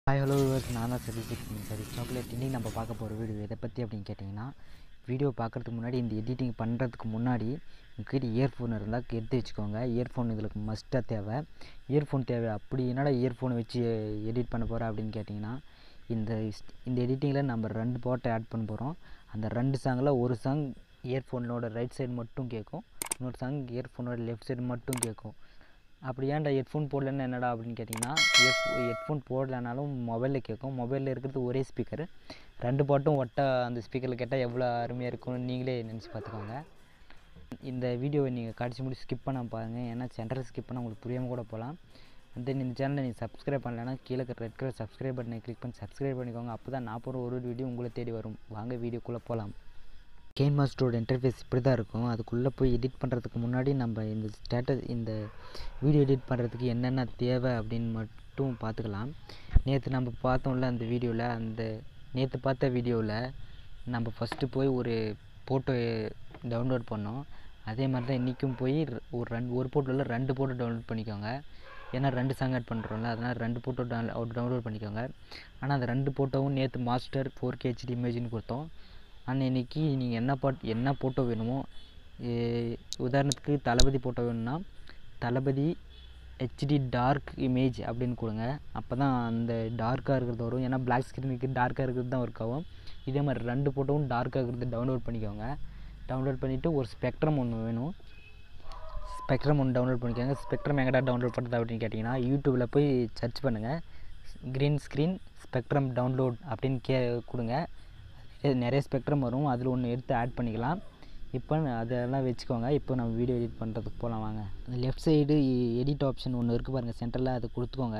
hi hello viewers நான் தான் சதீஷ் சரி சாக்லேட் இன்றைக்கி நம்ம பார்க்க போகிற வீடியோ எதை பற்றி அப்படின்னு கேட்டிங்கன்னா வீடியோ பார்க்குறதுக்கு முன்னாடி இந்த எடிட்டிங் பண்ணுறதுக்கு முன்னாடி உங்ககிட்ட இயர்ஃபோன் இருந்தால் எடுத்து வச்சுக்கோங்க இயர்ஃபோன் இதுக்கு மஸ்ட்டாக தேவை இயர்ஃபோன் தேவை அப்படி என்னடா இயர்ஃபோனை வச்சு எடிட் பண்ண போகிறேன் அப்படின்னு கேட்டிங்கன்னா இந்த ஸ்- இந்த எடிட்டிங்கில் நம்ம ரெண்டு பாட்டை ஆட் பண்ண போகிறோம் அந்த ரெண்டு சாங்கில் ஒரு சாங் இயர்ஃபோனோட ரைட் சைடு மட்டும் கேட்கும் இன்னொரு சாங் இயர்ஃபோனோட லெஃப்ட் சைடு மட்டும் கேட்கும் அப்படி ஏன்டா ஹெட்ஃபோன் போடலன்னு என்னடா அப்படின்னு கேட்டிங்கன்னா ஹெட் ஹெட்ஃபோன் போடலனாலும் மொபைலில் கேட்கும் மொபைலில் இருக்கிறது ஒரே ஸ்பீக்கர் ரெண்டு பாட்டும் ஒட்டா அந்த ஸ்பீக்கரில் கேட்டால் எவ்வளோ அருமையாக இருக்கும்னு நீங்களே நினச்சி பார்த்துக்கோங்க இந்த வீடியோவை நீங்கள் கடைசி முடி ஸ்கிப் பண்ண பாருங்கள் ஏன்னா சென்டர் ஸ்கிப் பண்ணால் உங்களுக்கு புரியாமல் கூட போகலாம் தென் இந்த சேனலை நீங்கள் சப்ஸ்கிரைப் பண்ணலைன்னா கீழே இருக்கிற ரெட் கலர் சப்ஸ்கிரைப் பட்டனை கிளிக் பண்ணி சப்ஸ்கிரைப் பண்ணிக்கோங்க அப்போ தான் நான் போகிற ஒரு ஒரு வீடியோ உங்களை தேடி வரும் வாங்க வீடியோக்குள்ளே போகலாம் கேன் மாஸ்டரோட இன்டர்ஃபேஸ் இப்படி தான் இருக்கும் அதுக்குள்ளே போய் எடிட் பண்ணுறதுக்கு முன்னாடி நம்ம இந்த ஸ்டேட்டஸ் இந்த வீடியோ எடிட் பண்ணுறதுக்கு என்னென்ன தேவை அப்படின்னு மட்டும் பார்த்துக்கலாம் நேற்று நம்ம பார்த்தோம்ல அந்த வீடியோவில் அந்த நேற்று பார்த்த வீடியோவில் நம்ம ஃபஸ்ட்டு போய் ஒரு ஃபோட்டோ டவுன்லோட் பண்ணோம் அதே மாதிரி தான் இன்றைக்கும் போய் ர- ஒரு ரெண்டு ஒரு ஃபோட்டோவில் ரெண்டு ஃபோட்டோ டவுன்லோட் பண்ணிக்கோங்க ஏன்னா ரெண்டு சாங் ஆட் பண்ணுறோம்ல அதனால் ரெண்டு ஃபோட்டோ டவுன் டவுன்லோட் பண்ணிக்கோங்க ஆனால் அந்த ரெண்டு ஃபோட்டோவும் நேற்று மாஸ்டர் ஃபோர் கே ஹெச்டி இமேஜ்னு கொடுத்தோம் ஆனால் இன்றைக்கி நீங்கள் என்ன பாட் என்ன ஃபோட்டோ வேணுமோ ஏ, உதாரணத்துக்கு தளபதி ஃபோட்டோ வேணும்னா தளபதி ஹெச்டி டார்க் இமேஜ் அப்படின்னு கொடுங்க அப்போ தான் அந்த டார்க்காக இருக்கிறது வரும் ஏன்னா பிளாக் ஸ்க்ரீனுக்கு டார்க்காக இருக்கிறது தான் ஒர்க் ஆகும் இதே மாதிரி ரெண்டு ஃபோட்டோவும் டார்க்காக இருக்கிறது டவுன்லோட் பண்ணிக்கோங்க டவுன்லோட் பண்ணிவிட்டு ஒரு ஸ்பெக்ட்ரம் ஒன்று வேணும் ஸ்பெக்ட்ரம் ஒன்று டவுன்லோட் பண்ணிக்கோங்க ஸ்பெக்ட்ரம் எங்கடா டவுன்லோட் பண்ணுறது அப்படின்னு கேட்டிங்கன்னா யூடியூப்பில் போய் சர்ச் பண்ணுங்கள் க்ரீன் ஸ்க்ரீன் ஸ்பெக்ட்ரம் டவுன்லோட் அப்படின்னு கே கொடுங்க இது நிறைய ஸ்பெக்ட்ரம் வரும் அதில் ஒன்று எடுத்து ஆட் பண்ணிக்கலாம் இப்போ அதெல்லாம் வச்சுக்கோங்க இப்போ நம்ம வீடியோ எடிட் பண்ணுறதுக்கு போகலாம் வாங்க லெஃப்ட் சைடு எடிட் ஆப்ஷன் ஒன்று இருக்குது பாருங்கள் சென்டரில் அதை கொடுத்துக்கோங்க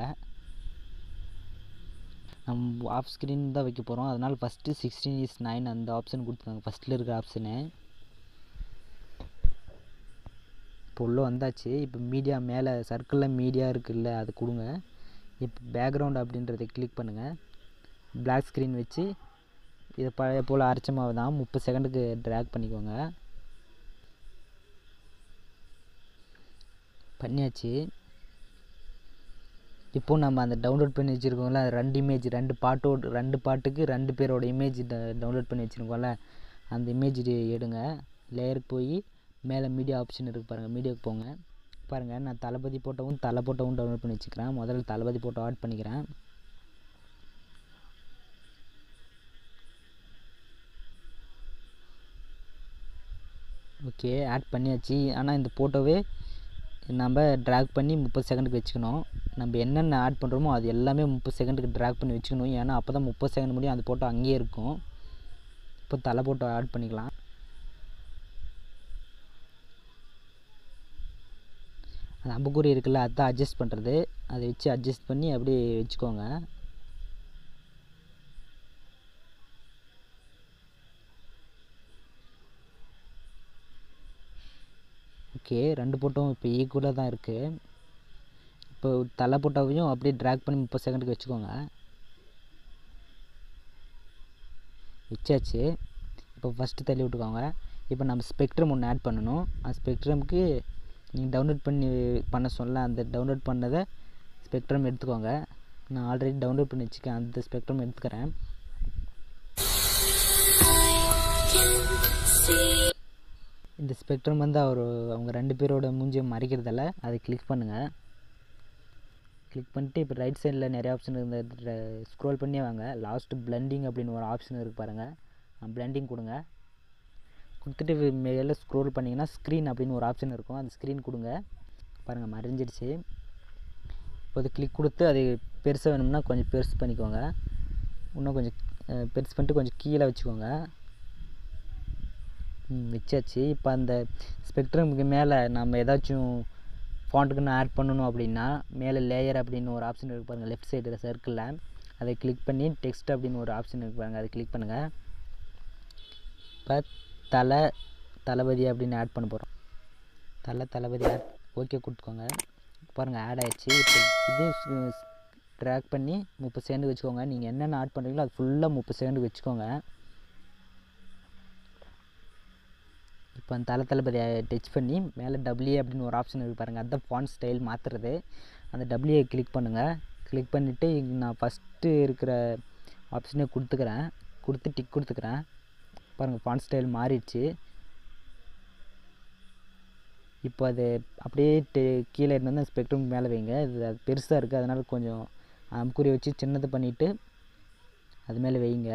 நம்ம ஆஃப் ஸ்க்ரீன் தான் வைக்க போகிறோம் அதனால் ஃபஸ்ட்டு சிக்ஸ்டீன் இஸ் நைன் அந்த ஆப்ஷன் கொடுத்துக்கோங்க ஃபஸ்ட்டில் இருக்கிற ஆப்ஷனு இப்போ உள்ளே வந்தாச்சு இப்போ மீடியா மேலே சர்க்கிளில் மீடியா இருக்குல்ல அது கொடுங்க இப்போ பேக்ரவுண்ட் அப்படின்றத கிளிக் பண்ணுங்கள் பிளாக் ஸ்க்ரீன் வச்சு இது பழைய போல் அரைச்ச மாவு தான் முப்பது செகண்டுக்கு ட்ராக் பண்ணிக்கோங்க பண்ணியாச்சு இப்போ நம்ம அந்த டவுன்லோட் பண்ணி வச்சுருக்கோம்ல அது ரெண்டு இமேஜ் ரெண்டு பாட்டோட ரெண்டு பாட்டுக்கு ரெண்டு பேரோட இமேஜ் டவுன்லோட் பண்ணி வச்சுருக்கோம்ல அந்த இமேஜ் எடுங்க லேயருக்கு போய் மேலே மீடியா ஆப்ஷன் இருக்குது பாருங்கள் மீடியாவுக்கு போங்க பாருங்கள் நான் தளபதி போட்டோவும் தலை போட்டோவும் டவுன்லோட் பண்ணி வச்சுக்கிறேன் முதல்ல தளபதி போட்டோ ஆட் பண்ணிக்கிறேன் ஓகே ஆட் பண்ணியாச்சு ஆனால் இந்த ஃபோட்டோவே நம்ம ட்ராக் பண்ணி முப்பது செகண்டுக்கு வச்சுக்கணும் நம்ம என்னென்ன ஆட் பண்ணுறோமோ அது எல்லாமே முப்பது செகண்டுக்கு ட்ராக் பண்ணி வச்சுக்கணும் ஏன்னா அப்போ தான் முப்பது செகண்ட் முடியும் அந்த ஃபோட்டோ அங்கேயே இருக்கும் இப்போ தலை ஃபோட்டோ ஆட் பண்ணிக்கலாம் அந்த அம்புக்குறி இருக்குல்ல அதுதான் அட்ஜஸ்ட் பண்ணுறது அதை வச்சு அட்ஜஸ்ட் பண்ணி அப்படியே வச்சுக்கோங்க ஓகே ரெண்டு போட்டோவும் இப்போ ஈக்குவலாக தான் இருக்குது இப்போ தலை போட்டோவையும் அப்படியே ட்ராக் பண்ணி முப்பது செகண்டுக்கு வச்சுக்கோங்க வச்சாச்சு இப்போ ஃபஸ்ட்டு தள்ளி விட்டுக்கோங்க இப்போ நம்ம ஸ்பெக்ட்ரம் ஒன்று ஆட் பண்ணணும் அந்த ஸ்பெக்ட்ரமுக்கு நீங்கள் டவுன்லோட் பண்ணி பண்ண சொல்ல அந்த டவுன்லோட் பண்ணதை ஸ்பெக்ட்ரம் எடுத்துக்கோங்க நான் ஆல்ரெடி டவுன்லோட் பண்ணி வச்சுக்கேன் அந்த ஸ்பெக்ட்ரம் எடுத்துக்கிறேன் இந்த ஸ்பெக்ட்ரம் வந்து அவர் அவங்க ரெண்டு பேரோட மூஞ்சியை மறைக்கிறதால அதை கிளிக் பண்ணுங்கள் கிளிக் பண்ணிட்டு இப்போ ரைட் சைடில் நிறைய ஆப்ஷன் இருந்த ஸ்க்ரோல் பண்ணி வாங்க லாஸ்ட்டு பிளண்டிங் அப்படின்னு ஒரு ஆப்ஷன் இருக்குது பாருங்கள் பிளண்டிங் கொடுங்க கொடுத்துட்டு வி- மேலே ஸ்க்ரோல் பண்ணிங்கன்னா ஸ்க்ரீன் அப்படின்னு ஒரு ஆப்ஷன் இருக்கும் அந்த ஸ்க்ரீன் கொடுங்க பாருங்கள் மறைஞ்சிடுச்சு இப்போ அது கிளிக் கொடுத்து அது பெருசாக வேணும்னா கொஞ்சம் பெருசு பண்ணிக்கோங்க இன்னும் கொஞ்சம் அஹ், பெருசு பண்ணிட்டு கொஞ்சம் கீழே வச்சுக்கோங்க ம், வச்சாச்சு இப்போ அந்த ஸ்பெக்ட்ரமுக்கு மேலே நம்ம ஏதாச்சும் ஃபாண்ட்டுக்குன்னு ஆட் பண்ணணும் அப்படின்னா மேலே லேயர் அப்படின்னு ஒரு ஆப்ஷன் இருக்கு பாருங்கள் லெஃப்ட் சைடு சர்க்கிளில் அதை கிளிக் பண்ணி டெக்ஸ்ட் அப்படின்னு ஒரு ஆப்ஷன் இருக்கு பாருங்கள் அதை கிளிக் பண்ணுங்கள் இப்போ தலை தளபதி அப்படின்னு ஆட் பண்ண போகிறோம் தலை தளபதி ஆட் ஓகே கொடுத்துக்கோங்க பாருங்கள் ஆட் ஆயிடுச்சு இப்போ இது ட்ராக் பண்ணி முப்பது செகண்டுக்கு வச்சுக்கோங்க நீங்கள் என்னென்ன ஆட் பண்ணுறீங்களோ அது ஃபுல்லாக முப்பது செகண்டுக்கு வச்சுக்கோங்க இப்போ அந்த தலை தளபதியை டச் பண்ணி மேலே டபிள்யூ அப்படின்னு ஒரு ஆப்ஷன் இருக்குது பாருங்கள் அதுதான் ஃபாண்ட் ஸ்டைல் மாற்றுறது அந்த டபிள்யூ கிளிக் பண்ணுங்கள் கிளிக் பண்ணிவிட்டு நான் ஃபஸ்ட்டு இருக்கிற ஆப்ஷனே கொடுத்துக்கிறேன் கொடுத்து டிக் கொடுத்துக்கிறேன் பாருங்கள் ஃபாண்ட் ஸ்டைல் மாறிடுச்சு இப்போ அது அப்படியே டெ கீழே இருந்து வந்து ஸ்பெக்ட்ரம் மேலே வைங்க இது அது பெருசாக இருக்குது அதனால் கொஞ்சம் அமுக்குறி வச்சு சின்னது பண்ணிவிட்டு அது மேலே வைங்க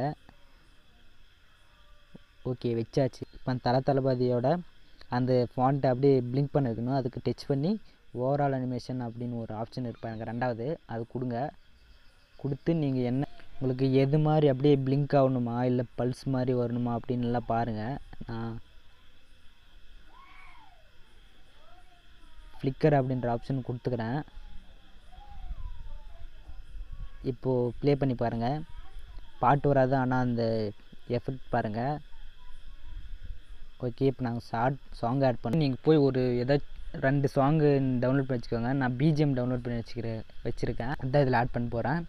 ஓகே வச்சாச்சு இப்போ அந்த தல தளபதியோட அந்த ஃபாண்ட்டை அப்படியே பிளிங்க் பண்ண வைக்கணும் அதுக்கு டச் பண்ணி ஓவரால் அனிமேஷன் அப்படின்னு ஒரு ஆப்ஷன் இருப்பாங்க ரெண்டாவது அது கொடுங்க கொடுத்து நீங்கள் என்ன உங்களுக்கு எது மாதிரி அப்படியே பிளிங்க் ஆகணுமா இல்லை பல்ஸ் மாதிரி வரணுமா அப்படின்னு நல்லா பாருங்கள் நான் ஃப்ளிக்கர் அப்படின்ற ஆப்ஷன் கொடுத்துக்கிறேன் இப்போது ப்ளே பண்ணி பாருங்கள் பாட்டு வராது ஆனால் அந்த எஃபெக்ட் பாருங்கள் ஓகே இப்போ நாங்கள் ஷார்ட் சாங் ஆட் பண்ணி நீங்கள் போய் ஒரு ஏதாச்சும் ரெண்டு சாங்கு டவுன்லோட் பண்ணி வச்சுக்கோங்க நான் பிஜிஎம் டவுன்லோட் பண்ணி வச்சுக்கிறேன் வச்சுருக்கேன் அதான் இதில் ஆட் பண்ண போகிறேன்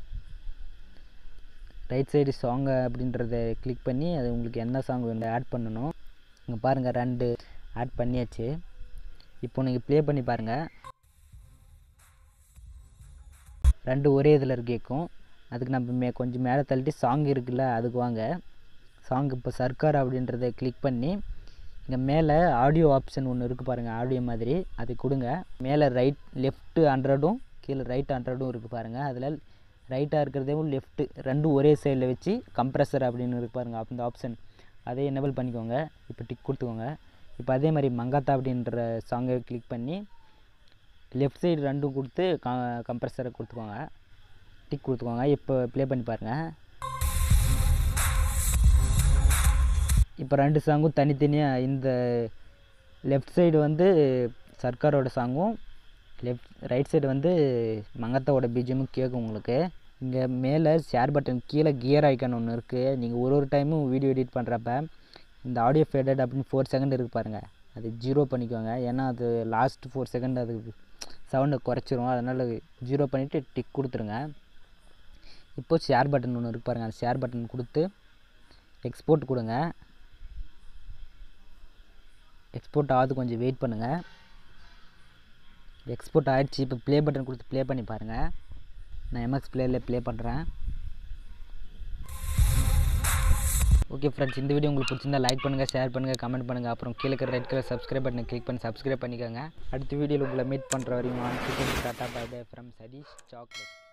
ரைட் சைடு சாங்கு அப்படின்றத கிளிக் பண்ணி அது உங்களுக்கு என்ன சாங் வேணும் ஆட் பண்ணணும் இங்கே பாருங்கள் ரெண்டு ஆட் பண்ணியாச்சு இப்போ நீங்கள் ப்ளே பண்ணி பாருங்கள் ரெண்டு ஒரே இதில் கேட்கும் அதுக்கு நம்ம மே கொஞ்சம் மேலே தள்ளிட்டு சாங் இருக்குல்ல அதுக்கு வாங்க சாங் இப்போ சர்க்கார் அப்படின்றத கிளிக் பண்ணி இங்கே மேலே ஆடியோ ஆப்ஷன் ஒன்று இருக்குது பாருங்கள் ஆடியோ மாதிரி அதை கொடுங்க மேலே ரைட் லெஃப்ட்டு ஹண்ட்ரடும் கீழே ரைட் ஹண்ட்ரடும் இருக்குது பாருங்கள் அதில் ரைட்டாக இருக்கிறதையும் லெஃப்ட்டு ரெண்டும் ஒரே சைடில் வச்சு கம்ப்ரஸர் அப்படின்னு இருக்கு பாருங்கள் அந்த ஆப்ஷன் அதே எனேபிள் பண்ணிக்கோங்க இப்போ டிக் கொடுத்துக்கோங்க இப்போ அதே மாதிரி மங்காத்தா அப்படின்ற சாங்கை கிளிக் பண்ணி லெஃப்ட் சைடு ரெண்டும் கொடுத்து க கம்ப்ரஸரை கொடுத்துக்கோங்க டிக் கொடுத்துக்கோங்க இப்போ ப்ளே பண்ணி பாருங்கள் இப்போ ரெண்டு சாங்கும் தனித்தனியாக இந்த லெஃப்ட் சைடு வந்து சர்க்காரோட சாங்கும் லெஃப்ட் ரைட் சைடு வந்து மங்கத்தாவோட பிஜிஎம்மும் கேட்கும் உங்களுக்கு இங்கே மேலே ஷேர் பட்டன் கீழே கியர் ஐக்கான் ஒன்று இருக்குது நீங்கள் ஒரு ஒரு டைமும் வீடியோ எடிட் பண்ணுறப்ப இந்த ஆடியோ ஃபேடட் அப்படின்னு ஃபோர் செகண்ட் இருக்குது பாருங்கள் அது ஜீரோ பண்ணிக்கோங்க ஏன்னா அது லாஸ்ட் ஃபோர் செகண்ட் அது சவுண்டை குறைச்சிரும் அதனால் ஜீரோ பண்ணிவிட்டு டிக் கொடுத்துருங்க இப்போ ஷேர் பட்டன் ஒன்று இருக்கு பாருங்கள் அந்த ஷேர் பட்டன் கொடுத்து எக்ஸ்போர்ட் கொடுங்க எக்ஸ்போர்ட் ஆகுது கொஞ்சம் வெயிட் பண்ணுங்கள் எக்ஸ்போர்ட் ஆகிடுச்சு இப்போ ப்ளே பட்டன் கொடுத்து ப்ளே பண்ணி பாருங்கள் நான் எம்எக்ஸ் பிளேயில் ப்ளே பண்ணுறேன் ஓகே ஃப்ரெண்ட்ஸ் இந்த வீடியோ உங்களுக்கு பிடிச்சிருந்தா லைக் பண்ணுங்கள் ஷேர் பண்ணுங்கள் கமெண்ட் பண்ணுங்கள் அப்புறம் கீழே இருக்கிற ரெட் கலர் சப்ஸ்கிரைப் பட்டனை கிளிக் பண்ணி சப்ஸ்கிரைப் பண்ணிக்கோங்க அடுத்த வீடியோவில் உங்களை மீட் பண்ணுற வரையும் tata bye bye from Satheesh chocolate